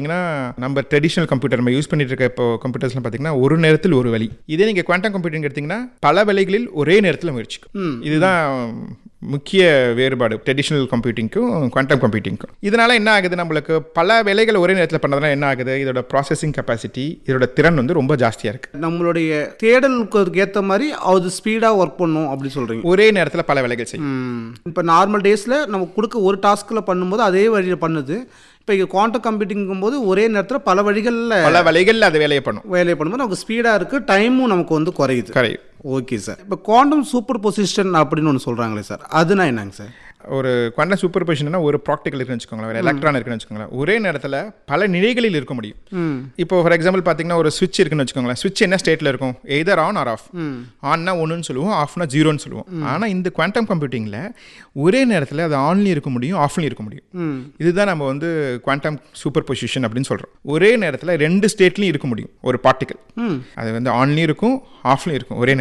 பார்த்தீங்கன்னா நம்ம traditional computer நம்ம யூஸ் பண்ணிட்டு இருக்க இப்போ கம்ப்யூட்டர்ஸ்லாம் பார்த்தீங்கன்னா ஒரு நேரத்தில் ஒரு வழி இதே நீங்கள் குவாண்டம் கம்ப்யூட்டிங் எடுத்தீங்கன்னா பல வேலைகளில் ஒரே நேரத்தில் முயற்சிக்கும் இதுதான் முக்கிய வேறுபாடு ட்ரெடிஷனல் கம்ப்யூட்டிங்க்கும் குவாண்டம் கம்ப்யூட்டிங்க்கும் இதனால என்ன ஆகுது நம்மளுக்கு பல வேலைகளை ஒரே நேரத்தில் பண்ணதுனால என்ன ஆகுது இதோட ப்ராசஸிங் கெப்பாசிட்டி இதோட திறன் வந்து ரொம்ப ஜாஸ்தியாக இருக்குது நம்மளுடைய தேடலுக்கு ஏற்ற மாதிரி அது ஸ்பீடாக ஒர்க் பண்ணும் அப்படி சொல்கிறீங்க ஒரே நேரத்தில் பல வேலைகள் செய்யும் இப்போ நார்மல் டேஸில் நம்ம கொடுக்க ஒரு டாஸ்கில் பண்ணும்போது அதே வழியில் பண்ணுது இப்போ இங்கே குவாண்டம் கம்ப்யூட்டிங்கும் போது ஒரே நேரத்தில் பல வழிகளில் பல வேலைகளில் அது வேலையை பண்ணும் வேலையை பண்ணும்போது நமக்கு ஸ்பீடாக இருக்குது டைமும் நமக்கு வந்து குறையுது கரெக்ட் ஓகே சார் இப்போ குவாண்டம் சூப்பர் பொசிஷன் அப்படின்னு ஒன்று சொல்கிறாங்களே சார் அதுனா என்னங்க சார் ஒரு குவாண்டம் சூப்பர் பொசிஷன்னா ஒரு ப்ராக்டிக்கல் இருக்குன்னு வச்சுக்கோங்களேன் ஒரு எலக்ட்ரான் இருக்குன்னு வச்சுக்கோங்களேன் ஒரே நேரத்தில் பல நிலைகளில் இருக்க முடியும் இப்போ ஃபார் எக்ஸாம்பிள் பார்த்தீங்கன்னா ஒரு சுவிட்ச் இருக்குன்னு வச்சுக்கோங்களேன் சுவிட்ச் என்ன ஸ்டேட்டில் இருக்கும் எதர் ஆன் ஆர் ஆஃப் ஆன்னா ஒன்றுன்னு சொல்லுவோம் ஆஃப்னா ஜீரோன்னு சொல்லுவோம் ஆனால் இந்த குவாண்டம் கம்ப்யூட்டிங்கில் ஒரே நேரத்தில் அது ஆன்லையும் இருக்க முடியும் ஆஃப்லையும் இருக்க முடியும் இதுதான் நம்ம வந்து குவாண்டம் சூப்பர் பொசிஷன் அப்படின்னு சொல்கிறோம் ஒரே நேரத்தில் ரெண்டு ஸ்டேட்லையும் இருக்க முடியும் ஒரு பார்ட்டிக்கல் அது வந்து ஆன்லையும் இருக்கும் ஆஃப்லையும் இருக்கும் ஒரே